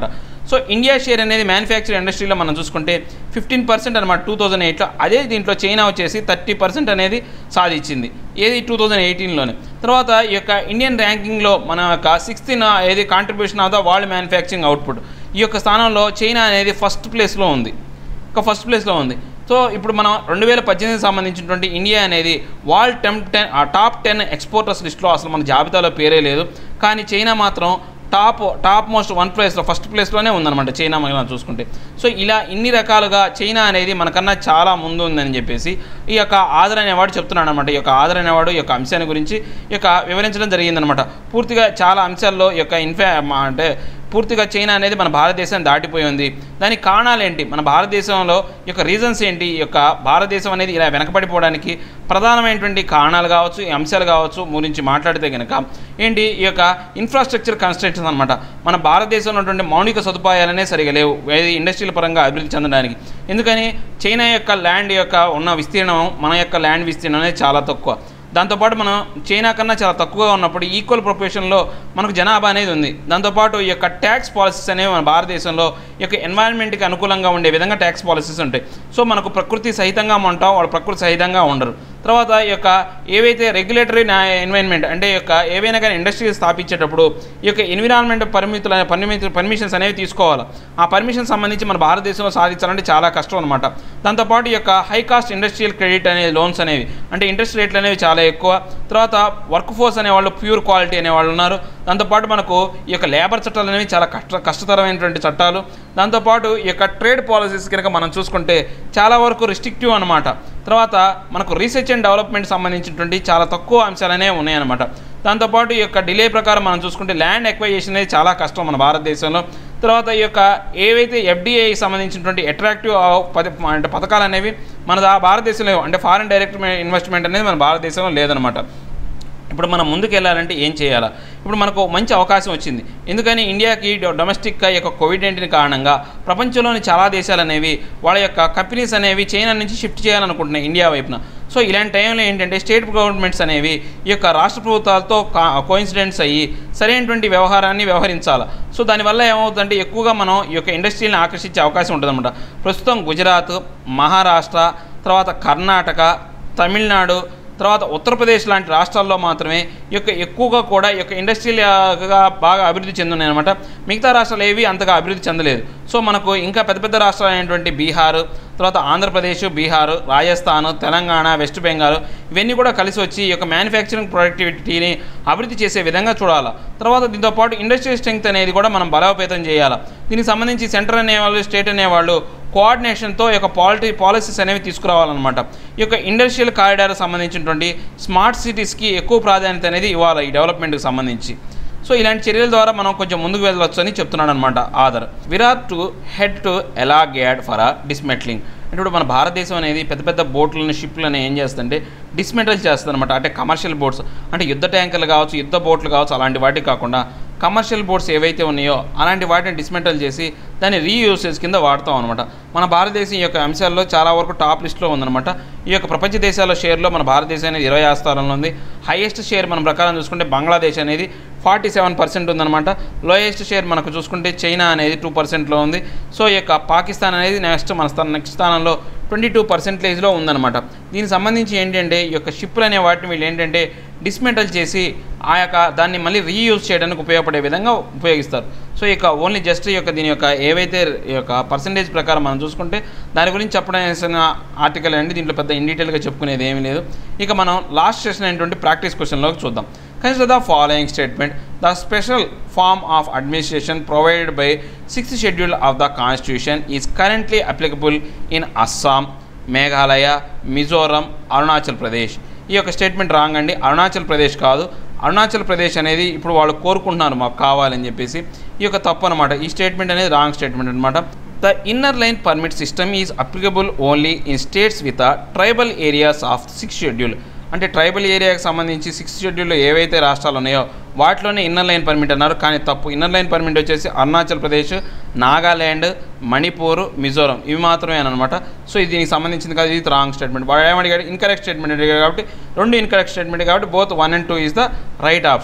సో ఇండియా షేర్ అనేది మ్యానుఫ్యాక్చరింగ్ ఇండస్ట్రీలో మనం చూసుకుంటే ఫిఫ్టీన్ పర్సెంట్ అనమాట టూ థౌజండ్ ఎయిట్లో అదే దీంట్లో చైనా వచ్చేసి థర్టీ పర్సెంట్ అనేది సాధించింది ఏది టూ థౌజండ్ ఎయిటీన్లోనే తర్వాత ఈ యొక్క ఇండియన్ ర్యాంకింగ్లో మన యొక్క సిక్స్త్ ఏది contribution of the world manufacturing output ఈ యొక్క స్థానంలో చైనా అనేది ఫస్ట్ ప్లేస్లో ఉంది ఒక ఫస్ట్ ప్లేస్లో ఉంది సో ఇప్పుడు మనం రెండు వేల పద్దెనిమిదికి సంబంధించినటువంటి ఇండియా అనేది world ten ten top ten exporters లిస్ట్లో అసలు మన జాబితాలో పేరే లేదు కానీ చైనా మాత్రం టాప్ టాప్ మోస్ట్ వన్ ప్లేస్లో ఫస్ట్ ప్లేస్లోనే ఉందన్నమాట చైనా మనం చూసుకుంటే సో ఇలా ఇన్ని రకాలుగా చైనా అనేది మనకన్నా చాలా ముందు ఉందని చెప్పేసి ఈ యొక్క ఆదర్ అనేవాడు చెప్తున్నాడు అనమాట ఈ యొక్క ఆదర్ అనేవాడు ఈ యొక్క అంశాన్ని గురించి ఈ యొక్క వివరించడం జరిగిందనమాట పూర్తిగా చాలా అంశాల్లో ఈ యొక్క ఇన్ఫా అంటే పూర్తిగా చైనా అనేది మన భారతదేశాన్ని దాటిపోయి ఉంది దానికి కారణాలు ఏంటి మన భారతదేశంలో ఈ యొక్క రీజన్స్ ఏంటి ఈ యొక్క భారతదేశం అనేది ఇలా వెనకబడిపోవడానికి ప్రధానమైనటువంటి కారణాలు కావచ్చు ఈ అంశాలు కావచ్చు గురించి మాట్లాడితే కనుక ఏంటి ఈ యొక్క ఇన్ఫ్రాస్ట్రక్చర్ కన్స్ట్రక్షన్స్ అనమాట మన భారతదేశంలో ఉన్నటువంటి మౌలిక సదుపాయాలనే సరిగా లేవు ఏది ఇండస్ట్రీల పరంగా అభివృద్ధి చెందడానికి ఎందుకని చైనా యొక్క ల్యాండ్ యొక్క ఉన్న విస్తీర్ణం మన యొక్క ల్యాండ్ విస్తీర్ణం అనేది చాలా తక్కువ దాంతోపాటు మనం చైనా కన్నా చాలా తక్కువగా ఉన్నప్పుడు ఈక్వల్ ప్రొపోర్షన్లో మనకు జనాభా అనేది ఉంది దాంతోపాటు ఈ యొక్క ట్యాక్స్ పాలసీస్ అనేవి మన భారతదేశంలో ఈ యొక్క ఎన్వైరన్మెంట్కి అనుకూలంగా ఉండే విధంగా ట్యాక్స్ పాలసీస్ ఉంటాయి సో మనకు ప్రకృతి సహితంగా ఉంటాం వాళ్ళు ప్రకృతి సహితంగా ఉండరు తర్వాత ఈ యొక్క ఏవైతే రెగ్యులేటరీ ఎన్వైరన్మెంట్ అంటే ఈ యొక్క ఏవైనా కానీ ఇండస్ట్రీ స్థాపించేటప్పుడు ఈ యొక్క ఎన్విరాన్మెంట్ పరిమితుల పరిమితి పర్మిషన్స్ అనేవి తీసుకోవాలి ఆ పర్మిషన్ సంబంధించి మన భారతదేశంలో సాధించాలంటే చాలా కష్టం అనమాట దాంతోపాటు ఈ యొక్క హై కాస్ట్ ఇండస్ట్రియల్ క్రెడిట్ అనేది లోన్స్ అనేవి అంటే ఇంట్రెస్ట్ రేట్లు అనేవి చాలా ఎక్కువ తర్వాత వర్క్ ఫోర్స్ అనేవాళ్ళు ప్యూర్ క్వాలిటీ అనేవాళ్ళు ఉన్నారు దాంతోపాటు మనకు ఈ యొక్క లేబర్ చట్టాలు అనేవి చాలా కష్ట కష్టతరమైనటువంటి చట్టాలు దాంతోపాటు ఈ యొక్క ట్రేడ్ పాలసీస్ కనుక మనం చూసుకుంటే చాలా వరకు రిస్ట్రిక్టివ్ అనమాట తర్వాత మనకు రీసెర్చ్ అండ్ డెవలప్మెంట్ సంబంధించినటువంటి చాలా తక్కువ అంశాలనే ఉన్నాయన్నమాట దాంతోపాటు ఈ యొక్క డిలే ప్రకారం మనం చూసుకుంటే ల్యాండ్ ఎక్వైజేషన్ అనేది చాలా కష్టం మన భారతదేశంలో తర్వాత ఈ యొక్క ఏవైతే ఎఫ్డిఐ సంబంధించినటువంటి అట్రాక్టివ్ పద అంటే పథకాలు అనేవి మన దా- భారతదేశంలో లేవు. అంటే ఫారెన్ డైరెక్ట్ ఇన్వెస్ట్మెంట్ అనేది మన భారతదేశంలో లేదనమాట ఇప్పుడు మనం ముందుకు వెళ్ళాలంటే ఏం చేయాలా ఇప్పుడు మనకు మంచి అవకాశం వచ్చింది ఎందుకని ఇండియాకి డొ- డొమెస్టిక్గా ఈ యొక్క కోవిడ్ నైన్టీన్ కారణంగా ప్రపంచంలోని చాలా దేశాలు అనేవి వాళ్ళ యొక్క కంపెనీస్ అనేవి చైనా నుంచి షిఫ్ట్ చేయాలనుకుంటున్నాయి ఇండియా వైపున సో ఇలాంటి టైంలో ఏంటంటే స్టేట్ గవర్నమెంట్స్ అనేవి ఈ యొక్క రాష్ట్ర ప్రభుత్వాలతో కోయిన్సిడెంట్స్ అయ్యి సరైనటువంటి వ్యవహారాన్ని వ్యవహరించాలి సో దానివల్ల ఏమవుతుందంటే ఎక్కువగా మనం ఈ యొక్క ఇండస్ట్రీని ఆకర్షించే అవకాశం ఉంటుందన్నమాట ప్రస్తుతం గుజరాత్ మహారాష్ట్ర తర్వాత కర్ణాటక తమిళనాడు తర్వాత ఉత్తరప్రదేశ్ లాంటి రాష్ట్రాల్లో మాత్రమే ఈ యొక్క ఎక్కువగా కూడా ఈ యొక్క ఇండస్ట్రియల్గా బాగా అభివృద్ధి చెందున్నాయి అనమాట మిగతా రాష్ట్రాలు ఏవి అంతగా అభివృద్ధి చెందలేదు సో మనకు ఇంకా పెద్ద పెద్ద రాష్ట్రాలు అయినటువంటి బీహార్ తర్వాత ఆంధ్రప్రదేశ్ బీహార్ రాజస్థాన్ తెలంగాణ వెస్ట్ బెంగాల్ ఇవన్నీ కూడా కలిసి వచ్చి ఈ యొక్క మ్యానుఫ్యాక్చరింగ్ ప్రొడక్టివిటీని అభివృద్ధి చేసే విధంగా చూడాలి తర్వాత దీంతో పాటు ఇండస్ట్రియల్ స్ట్రెంగ్త్ అనేది కూడా మనం బలోపేతం చేయాలి దీనికి సంబంధించి సెంటర్ అనేవాళ్ళు స్టేట్ అనేవాళ్ళు కోఆర్డినేషన్తో ఈ యొక్క పాలిటీ పాలసీస్ అనేవి తీసుకురావాలన్నమాట ఈ యొక్క ఇండస్ట్రియల్ కారిడార్ సంబంధించినటువంటి స్మార్ట్ సిటీస్కి ఎక్కువ ప్రాధాన్యత అనేది ఇవ్వాలి ఈ డెవలప్మెంట్కి సంబంధించి సో ఇలాంటి చర్యల ద్వారా మనం కొంచెం ముందుకు వెళ్ళవచ్చు అని చెప్తున్నాడు అనమాట ఆధార్ విరాట్ టు హెడ్ టు ఎలాగ్యాడ్ ఫర్ అ డిస్మెట్లింగ్ అంటే ఇప్పుడు మన భారతదేశం అనేది పెద్ద పెద్ద బోట్లను షిప్లను ఏం చేస్తుందంటే డిస్మెటల్ చేస్తుంది అనమాట అంటే కమర్షియల్ బోట్స్ అంటే యుద్ధ ట్యాంకర్లు కావచ్చు యుద్ధ బోట్లు కావచ్చు అలాంటి వాటికి కాకుండా కమర్షియల్ బోట్స్ ఏవైతే ఉన్నాయో అలాంటి వాటిని డిస్మెంటల్ చేసి దాన్ని రీయూసేజ్ కింద వాడతాం అనమాట మన భారతదేశం ఈ యొక్క అంశాల్లో చాలా వరకు టాప్ లిస్ట్లో ఉందన్నమాట ఈ యొక్క ప్రపంచ దేశాల షేర్లో మన భారతదేశం అనేది ఇరవై ఆరు స్థానంలో ఉంది హైయెస్ట్ షేర్ మన ప్రకారం చూసుకుంటే బంగ్లాదేశ్ అనేది ఫార్టీ సెవెన్ పర్సెంట్ ఉందన్నమాట లోయెస్ట్ షేర్ మనకు చూసుకుంటే చైనా అనేది టూ పర్సెంట్లో ఉంది సో ఈ యొక్క పాకిస్తాన్ అనేది నెక్స్ట్ మన స్థానం నెక్స్ట్ స్థానంలో ట్వంటీ టూ పర్సెంటేజ్లో ఉందన్నమాట దీనికి సంబంధించి ఏంటంటే ఈ యొక్క షిప్లు అనే వాటిని వీళ్ళు ఏంటంటే డిస్మెంటల్ చేసి ఆ యొక్క దాన్ని మళ్ళీ రీయూజ్ చేయడానికి ఉపయోగపడే విధంగా ఉపయోగిస్తారు సో ఇక ఓన్లీ జస్ట్ ఈ యొక్క దీని యొక్క ఏవైతే ఈ యొక్క పర్సంటేజ్ ప్రకారం మనం చూసుకుంటే దాని గురించి చెప్పడం ఆర్టికల్ అండి దీంట్లో పెద్ద ఇన్ డీటెయిల్గా చెప్పుకునేది ఏమీ లేదు ఇక మనం లాస్ట్ సెషన్ అయినటువంటి ప్రాక్టీస్ క్వశ్చన్లోకి చూద్దాం consider the following statement the special form of administration provided by sixth schedule of the constitution is currently applicable in Assam Meghalaya Mizoram Arunachal Pradesh ఈ యొక్క స్టేట్మెంట్ రాంగ్ అండి అరుణాచల్ ప్రదేశ్ కాదు అరుణాచల్ ప్రదేశ్ అనేది ఇప్పుడు వాళ్ళు కోరుకుంటున్నారు మాకు కావాలని చెప్పేసి ఈ యొక్క తప్పు అనమాట ఈ స్టేట్మెంట్ అనేది రాంగ్ స్టేట్మెంట్ అనమాట the inner line permit system is applicable only in states with tribal areas of six schedule అంటే ట్రైబల్ ఏరియాకి సంబంధించి సిక్స్త్ షెడ్యూల్లో ఏవైతే రాష్ట్రాలు ఉన్నాయో వాటిలోనే ఇన్నర్ లైన్ పర్మిట్ అన్నారు కానీ తప్పు ఇన్నర్ లైన్ పర్మిట్ వచ్చేసి అరుణాచల్ ప్రదేశ్ నాగాల్యాండ్ మణిపూర్ మిజోరం ఇవి మాత్రమే అనమాట సో ఇది దీనికి సంబంధించింది కాదు ఇది రాంగ్ స్టేట్మెంట్ వాడు ఏమడిగాడు ఇన్కరెక్ట్ స్టేట్మెంట్ అడిగాడు కాబట్టి రెండు ఇన్కరెక్ట్ స్టేట్మెంట్ కాబట్టి both one and two is the right option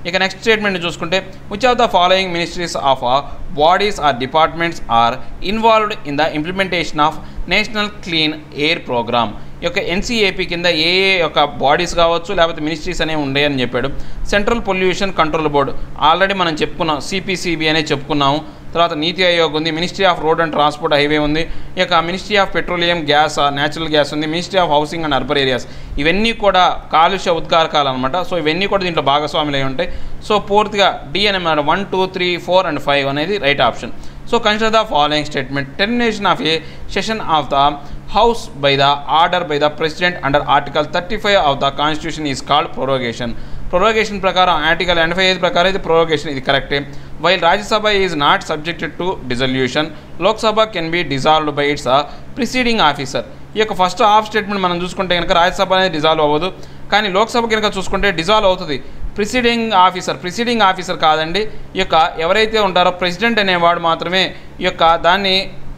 ఇక నెక్స్ట్ స్టేట్మెంట్ చూసుకుంటే which of the following ministries of bodies or departments are involved in the implementation of national clean air programme ఈ యొక్క NCAP కింద ఏ ఏ యొక్క bodies కావచ్చు లేకపోతే ministries అనేవి ఉండేయని చెప్పాడు central pollution control board already మనం చెప్పుకున్నాం సిపిసిబి అనే చెప్పుకున్నాము తర్వాత నీతి ఆయోగ్ ఉంది ministry of road and transport highway ఉంది ఈ యొక్క ministry of petroleum gas natural gas ఉంది ministry of housing and urban areas ఇవన్నీ కూడా కాలుష్య ఉద్గారకాలు అనమాట సో ఇవన్నీ కూడా దీంట్లో భాగస్వాములు అయి ఉంటాయి సో పూర్తిగా డి అని అన్నమాట one two three four and five అనేది right option so consider the following statement termination of a session of the house by the order by the president under article thirty five of the constitution is called prorogation prorogation ప్రకారం article ఎనభై ఐదు ప్రకారం ఇది prorogation ఇది కరెక్టే while Rajya Sabha is not subjected to dissolution Lok Sabha can be dissolved by its presiding officer ఈ యొక్క first half statement మనం చూసుకుంటే కనుక రాజ్యసభ అనేది డిజాల్వ్ అవ్వదు కానీ లోక్సభ కనుక చూసుకుంటే డిజాల్వ్ అవుతుంది ప్రిసీడింగ్ ఆఫీసర్ ప్రిసీడింగ్ ఆఫీసర్ కాదండి ఈ యొక్క ఎవరైతే ఉంటారో ప్రెసిడెంట్ అనేవాడు మాత్రమే ఈ యొక్క దాన్ని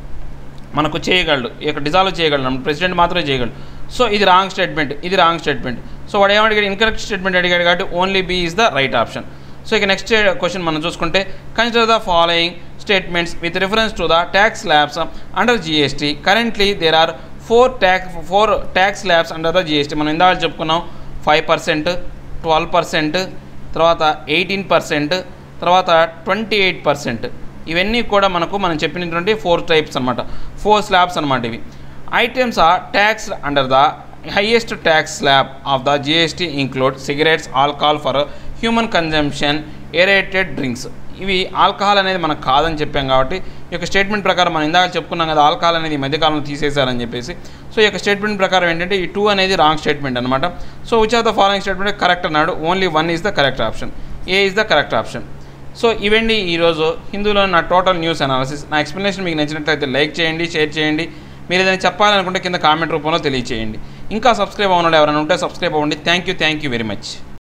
మనకు చేయగలడు ఈ యొక్క డిజాల్వ్ చేయగలడు ప్రెసిడెంట్ మాత్రమే చేయగలడు సో ఇది రాంగ్ స్టేట్మెంట్ ఇది రాంగ్ స్టేట్మెంట్ సో వాడు ఏమడిగాడు ఇన్కరెక్ట్ స్టేట్మెంట్ అడిగాడు కాబట్టి only B is the right option so ఇక నెక్స్ట్ క్వశ్చన్ మనం చూసుకుంటే consider the following statements with reference to the tax labs under GST currently there are four tax four tax labs under the GST మనం ఇందాక చెప్పుకున్నాం five percent twelve percent తర్వాత eighteen percent తర్వాత twenty eight percent ఇవన్నీ కూడా మనకు మనం చెప్పినటువంటి ఫోర్ టైప్స్ అనమాట ఫోర్ స్లాబ్స్ అనమాట ఇవి items are tax under the highest tax slab of the GST include cigarettes alcohol for human consumption aerated drinks ఇవి ఆల్కహాల్ అనేది మనకు కాదని చెప్పాం కాబట్టి ఈ యొక్క స్టేట్మెంట్ ప్రకారం మనం ఇందాక చెప్పుకున్నాం కదా ఆల్కహాల్ అనేది ఈ మధ్యకాలంలో తీసేశారని చెప్పేసి సో ఈ యొక్క స్టేట్మెంట్ ప్రకారం ఏంటంటే ఈ టూ అనేది రాంగ్ స్టేట్మెంట్ అనమాట so which of the following statement correct అన్నాడు only one is the correct option A is the correct option so ఇవండి ఈరోజు హిందూలో నా టోటల్ న్యూస్ అనాలిసిస్ నా ఎక్స్ప్లెనేషన్ మీకు నచ్చినట్లయితే లైక్ చేయండి షేర్ చేయండి మీరు ఏదైనా చెప్పాలనుకుంటే కింద కామెంట్ రూపంలో తెలియచేయండి ఇంకా సబ్స్క్రైబ్ అవ్వడం ఎవరైనా ఉంటే సబ్స్క్రైబ్ అవ్వండి thank you thank you very much